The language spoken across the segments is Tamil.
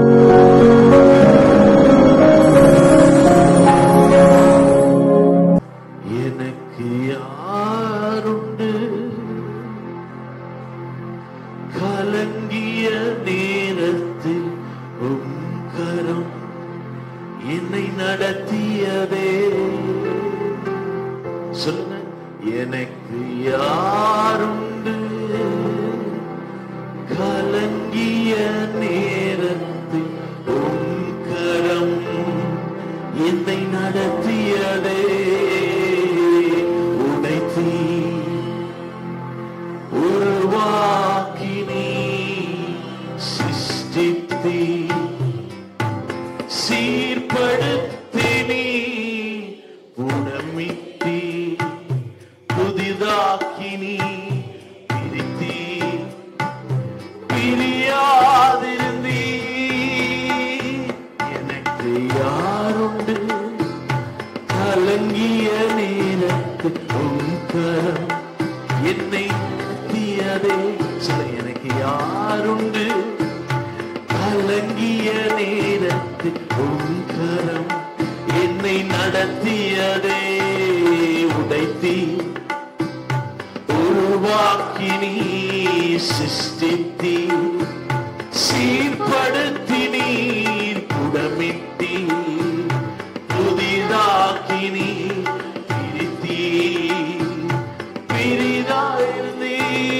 எனக்கு யாருண்டு கலங்கிய நேரத்தில் உம் கரம் என்னை நடத்தியதே சொல்லுங்க எனக்கு யாருண்டு கலங்கிய நேரத்தில் உம் கரம் என்னை நடத்தியதே உடைத்தீ உருவாக்கினி சிருஷ்டித்தீ சீர்படுத்தினி புடமித்தி புதிதாக்கினி பிரித்தி பிரியாதிருந்தீ எனக்கு யாருண்டு கலங்கிய நேரத்து உன் கரம் என்னை நடத்தியதே சொல்ல எனக்கு யாருண்டு கலங்கிய நேரத்து உன் கரம் என்னை நடத்தியதே உடைத்தி உருவாக்கினி சிருஷ்டித்தி சீர்படுத்தினீர் புடமிட்டி புதிதாக்கினி பிரித்தி பிரிதாயிருந்தீ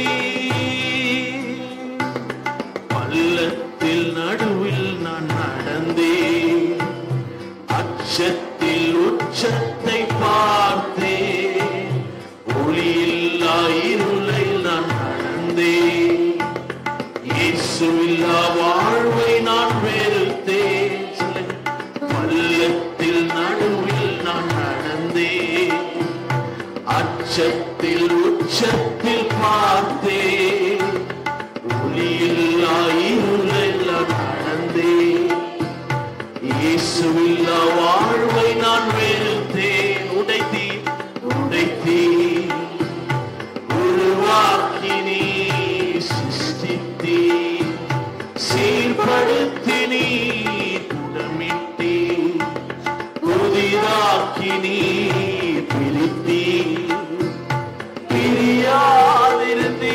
பள்ளத்தில் நடுவில் நான் நடந்தேன் அச்சத்தில் உச்சத்தை பார்த்தேன் ஒளியில்லா இருளை நான் நடந்தேன் இயேசுவில்லா வாழ்வை நான் வெறுத்தேன் சொல்லுங்க. பள்ளத்தில் நடுவில் நான் நடந்தேன் அச்சத்தில் உச்சத்தில் பார்த்தேன் ஒளியில்லா இருளெல்லாம் நடந்தேன் இயேசுவில்லா வாழ்வை நான் வெறுத்தேன் உடைத்தீ உடைத்தீ உருவாக்கினி சிருஷ்டித்தீ சீர்படுத்தினி புடமிட்டி புதிதாக்கினி பிரித்தி பிரியாதிருந்தீ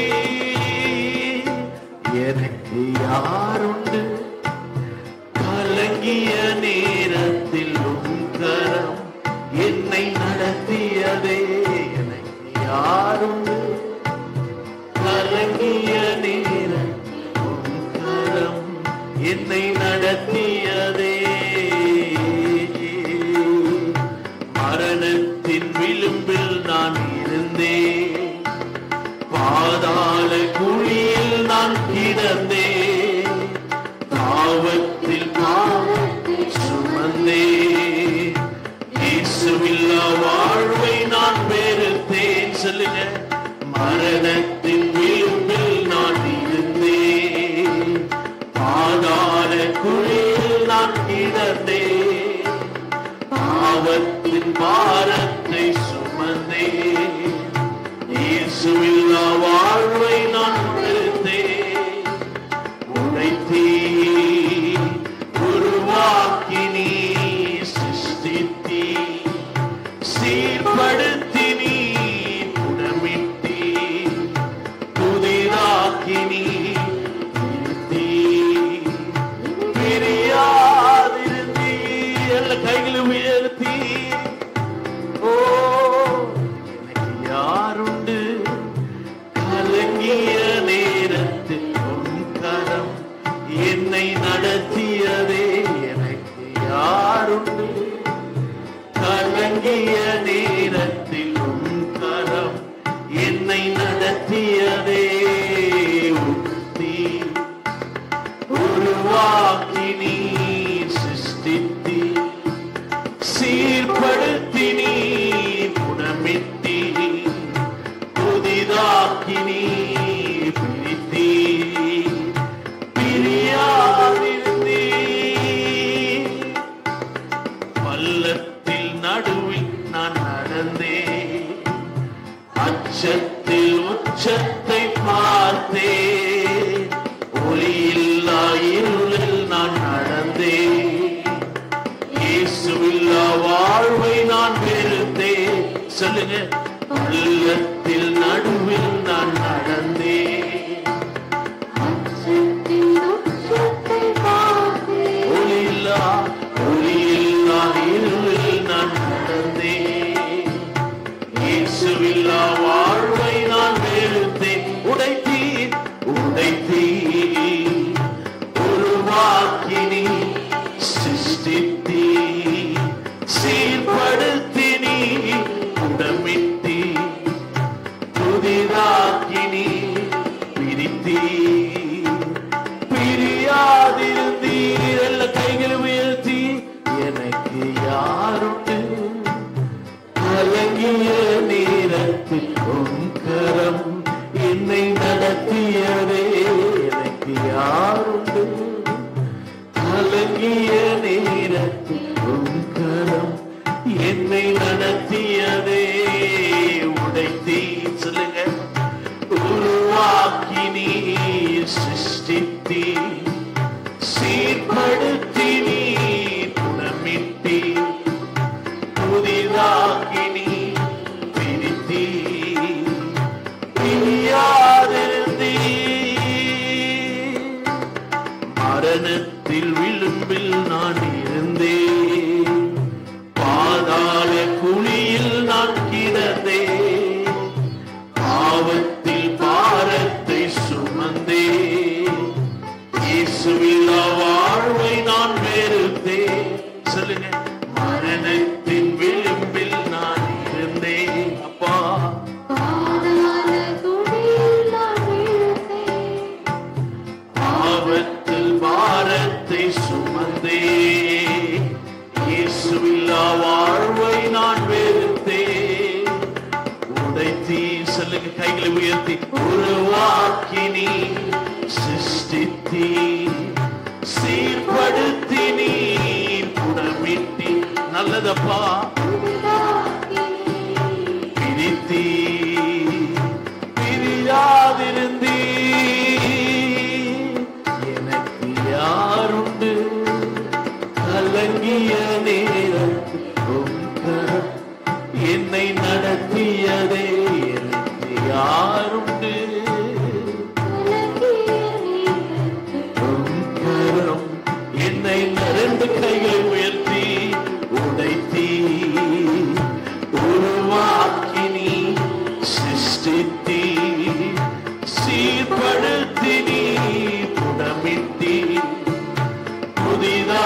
எனக்கு யாருண்டு கலங்கிய நேரத்தில் உன் கரம் என்னை நடத்தியதே எனக்கு யாருண்டு கலங்கிய நேரத்தில் உன் கரம் என்னை நடத்தியதே மரணத்தின் விளிம்பில் நான் இருந்தேன் பாதாள குழியில் நான் கிடந்தேன் பாவத்தில் பாவத்தை சுமந்தே இயேசுவில்லா வாழ்வை நான் வெறுத்தேன் சொல்லுங்க மரணத்தின் விளிம்பில் நான் இருந்தேன் பாதாள குழியில் நான் கிடந்தேன் பாவத்தின் பாரத்தை சுமந்தே இயேசுவில்லா வாழ்வை நான் வெறுத்தேன் உடைத்தீ உருவாக்கினி சிருஷ்டித்தீ சீர்படுத்தினி புடமிட்டி புதிதாக்கினி திருத்தி பிரியாதிருந்தீ எல்லா கைகளை உயர்த்தி ஓ எனக்கு யாருண்டு கலங்கிய நேரத்தில் உன் கரம் என்னை நடத்தியதே எனக்கு யாருண்டு கலங்கிய நேரத்தில் உன் கரம் என்னை நடத்தியதே உத்தி உருவாக்கினி சிருஷ்டித்தி சீர்படுத்தினி புடமிட்டி புதிதாக்கினி பிரித்தி பிரியாதிருந்தீ பள்ளத்தில் நடுவில் நான் நடந்தேன் அச்சத்தில் உச்சத்தை பார்த்தேன் ஒளியில்லா இருளில் நான் நடந்தேன் சொல்லுங்க பள்ளத்தில் நடுவில் நான் நடந்தேன் ஒளியில்லா ஒளியில்லா இருளில் நான் நடந்தேன் இயேசுவில்லா வாழ்வை நான் வெறுத்தேன் உடைத்தீர் உடைத்தீர் உருவாக்கினி சிருஷ்டித்தீ சீர்படுத்தினி உடமிட்டி புதிதாக்கினி பிரித்தீ பிரியாதிருந்தீர் எல்லா கைகளை உயர்த்தி எனக்கு யாருண்டு கலங்கிய நேரத்தில் உன் கரம் என்னை நடத்தியதே எனக்கு யாருண்டு கலங்கிய நேரத்தில் உன் கரம் என்னை நடத்தியதே உடைத்தீ சொல்லுங்க உருவாக்கினி சிருஷ்டித்தீ சீர்படுத்தி நீ குணமிட்டி புதிதாக்கினி பிரித்தி பிரியாதிருந்தீ மரணத்தில் விளிம்பில் நான் இருந்தேன் பாதாள குழியில் நான் கிடந்தேன் பாவத்தில் பாரத்தை சுமந்தே இயேசுவில்லா வாழ்வை நான் வெறுத்தேன் சொல்லுங்க மரணத்தின் விளிம்பில் நான் இருந்தேன் அப்பா பாவத்தில் பாரத்தை சுமந்தே இயேசுவில்லா வாழ்வை நான் வெறுத்தேன் உடைத்தி சொல்லுங்க கைகளை உயர்த்தி உருவாக்கினி சிருஷ்டித்தி சீர்படுத்தினி புடமிட்டி நல்லதப்பா பிரித்தி பிரியாதிருந்தீ எனக்கு யாருண்டு கலங்கிய நேரத்தில் உன் கரம் என்னை நடத்தியதே எனக்கு யாருண்டு உன் கரம் என்னை ரெண்டு கைகளை உயர்த்தி உடைத்தி உருவாக்கினி சிருஷ்டித்தி சீர்படுத்தினி புடமிட்டி புதிதா